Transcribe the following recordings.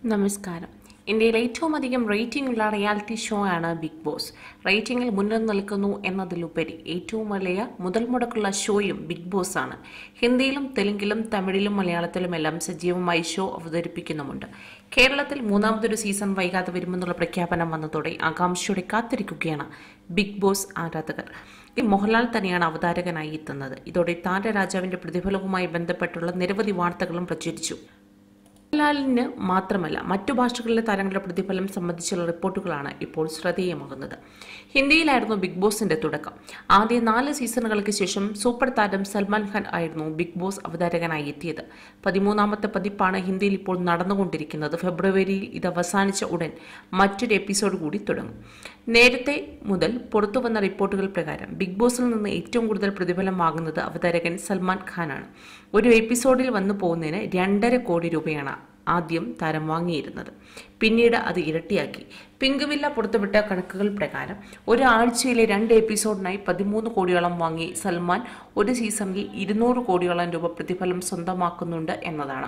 നമസ്കാരം ഇന്ത്യയിൽ ഏറ്റവും അധികം റേറ്റിംഗ് ഉള്ള റിയാലിറ്റി ഷോ ആണ് ബിഗ് ബോസ് റേറ്റിംഗിൽ മുന്നിൽ നിൽക്കുന്നു എന്നതിലുപരി ഏറ്റവും വലിയ മുതൽ മുടക്കുള്ള ഷോയും ബിഗ് ബോസ് ആണ് ഹിന്ദിയിലും തെലുങ്കിലും തമിഴിലും മലയാളത്തിലുമെല്ലാം സജീവമായി ഷോ അവതരിപ്പിക്കുന്നുമുണ്ട് കേരളത്തിൽ മൂന്നാമതൊരു സീസൺ വൈകാതെ വരുമെന്നുള്ള പ്രഖ്യാപനം വന്നതോടെ ആകാംക്ഷയോടെ കാത്തിരിക്കുകയാണ് ബിഗ് ബോസ് ആരാധകർ ഈ മോഹൻലാൽ തന്നെയാണ് അവതാരകനായി എത്തുന്നത് ഇതോടെ താരരാജാവിന്റെ പ്രതിഫലവുമായി ബന്ധപ്പെട്ടുള്ള നിരവധി വാർത്തകളും പ്രചരിച്ചു മോഹൻലാലിന് മാത്രമല്ല മറ്റു ഭാഷകളിലെ താരങ്ങളുടെ പ്രതിഫലം സംബന്ധിച്ചുള്ള റിപ്പോർട്ടുകളാണ് ഇപ്പോൾ ശ്രദ്ധേയമാകുന്നത് ഹിന്ദിയിലായിരുന്നു ബിഗ് ബോസിന്റെ തുടക്കം ആദ്യ നാല് സീസണുകൾക്ക് ശേഷം സൂപ്പർ താരം സൽമാൻ ഖാൻ ആയിരുന്നു ബിഗ് ബോസ് അവതാരകനായി എത്തിയത് പതിമൂന്നാമത്തെ പതിപ്പാണ് ഹിന്ദിയിൽ ഇപ്പോൾ നടന്നുകൊണ്ടിരിക്കുന്നത് ഫെബ്രുവരിയിൽ ഇത് അവസാനിച്ച ഉടൻ മറ്റൊരു എപ്പിസോഡ് കൂടി തുടങ്ങും നേരത്തെ മുതൽ പുറത്തുവന്ന റിപ്പോർട്ടുകൾ പ്രകാരം ബിഗ് ബോസിൽ നിന്ന് ഏറ്റവും കൂടുതൽ പ്രതിഫലം വാങ്ങുന്നത് അവതാരകൻ സൽമാൻ ഖാനാണ് ഒരു എപ്പിസോഡിൽ വന്നു പോകുന്നതിന് രണ്ടര കോടി രൂപയാണ് ആദ്യം താരം വാങ്ങിയിരുന്നത് പിന്നീട് അത് ഇരട്ടിയാക്കി പിങ്കുവില്ല പുറത്തുവിട്ട കണക്കുകൾ പ്രകാരം ഒരാഴ്ചയിലെ രണ്ട് എപ്പിസോഡിനായി പതിമൂന്ന് കോടിയോളം വാങ്ങി സൽമാൻ ഒരു സീസണിൽ ഇരുന്നൂറ് കോടിയോളം രൂപ പ്രതിഫലം സ്വന്തമാക്കുന്നുണ്ട് എന്നതാണ്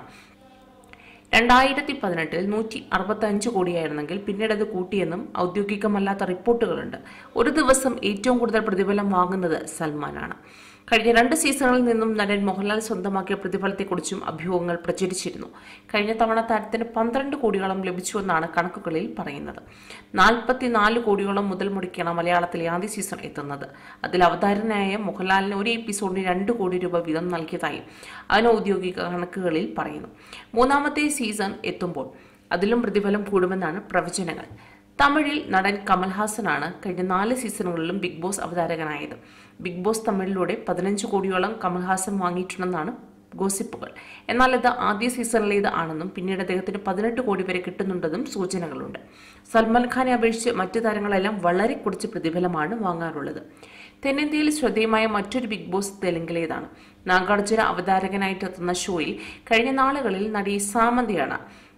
രണ്ടായിരത്തി പതിനെട്ടിൽ നൂറ്റി അറുപത്തി അഞ്ച് കോടിയായിരുന്നെങ്കിൽ പിന്നീട് അത് കൂട്ടിയെന്നും ഔദ്യോഗികമല്ലാത്ത റിപ്പോർട്ടുകളുണ്ട് ഒരു ദിവസം ഏറ്റവും കൂടുതൽ പ്രതിഫലം വാങ്ങുന്നത് സൽമാനാണ് കഴിഞ്ഞ രണ്ട് സീസണുകളിൽ നിന്നും നടൻ മോഹൻലാൽ സ്വന്തമാക്കിയ പ്രതിഫലത്തെക്കുറിച്ചും അഭ്യൂഹങ്ങൾ പ്രചരിച്ചിരുന്നു കഴിഞ്ഞ തവണ താരത്തിന് പന്ത്രണ്ട് കോടിയോളം ലഭിച്ചുവെന്നാണ് കണക്കുകളിൽ പറയുന്നത് നാൽപ്പത്തിനാല് കോടിയോളം മുതൽ മുടക്കിയാണ് മലയാളത്തിലെ ആദ്യ സീസൺ എത്തുന്നത് അതിൽ അവതാരനായ മോഹൻലാലിന് ഒരു എപ്പിസോഡിന് രണ്ട് കോടി രൂപ വീതം നൽകിയതായും അനൌദ്യോഗിക കണക്കുകളിൽ പറയുന്നു മൂന്നാമത്തെ സീസൺ എത്തുമ്പോൾ അതിലും പ്രതിഫലം കൂടുമെന്നാണ് പ്രവചനങ്ങൾ തമിഴിൽ നടൻ കമൽഹാസനാണ് കഴിഞ്ഞ നാല് സീസണുകളിലും ബിഗ് ബോസ് അവതാരകനായത് ബിഗ് ബോസ് തമിഴിലൂടെ പതിനഞ്ച് കോടിയോളം കമൽഹാസൻ വാങ്ങിയിട്ടുണ്ടെന്നാണ് ഗോസിപ്പുകൾ എന്നാൽ ഇത് ആദ്യ സീസണിലേത് ആണെന്നും പിന്നീട് അദ്ദേഹത്തിന് പതിനെട്ട് കോടി വരെ കിട്ടുന്നുണ്ടെന്നും സൂചനകളുണ്ട് സൽമാൻ ഖാനെ അപേക്ഷിച്ച് മറ്റു താരങ്ങളെല്ലാം വളരെ കുറച്ച് പ്രതിഫലമാണ് വാങ്ങാറുള്ളത് തെന്നിന്ത്യയിൽ ശ്രദ്ധേയമായ മറ്റൊരു ബിഗ് ബോസ് തെലുങ്കിലേതാണ് നാഗാർജുന അവതാരകനായിട്ട് എത്തുന്ന ഷോയിൽ കഴിഞ്ഞ നാളുകളിൽ നടി സാമന്തയാണ്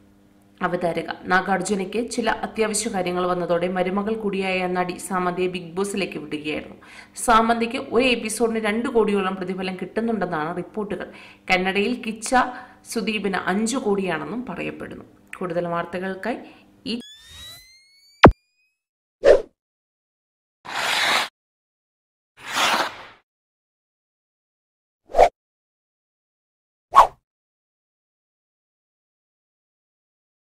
അവതാരക നാഗാർജുനയ്ക്ക് ചില അത്യാവശ്യ കാര്യങ്ങൾ വന്നതോടെ മരുമകൾ കൂടിയായ നടി സാമന്തയെ ബിഗ് ബോസിലേക്ക് വിടുകയായിരുന്നു സാമന്തയ്ക്ക് ഒരു എപ്പിസോഡിന് രണ്ട് കോടിയോളം പ്രതിഫലം കിട്ടുന്നുണ്ടെന്നാണ് റിപ്പോർട്ടുകൾ കന്നഡയിൽ കിച്ച സുദീപിന് അഞ്ചു കോടിയാണെന്നും പറയപ്പെടുന്നു കൂടുതൽ വാർത്തകൾക്കായി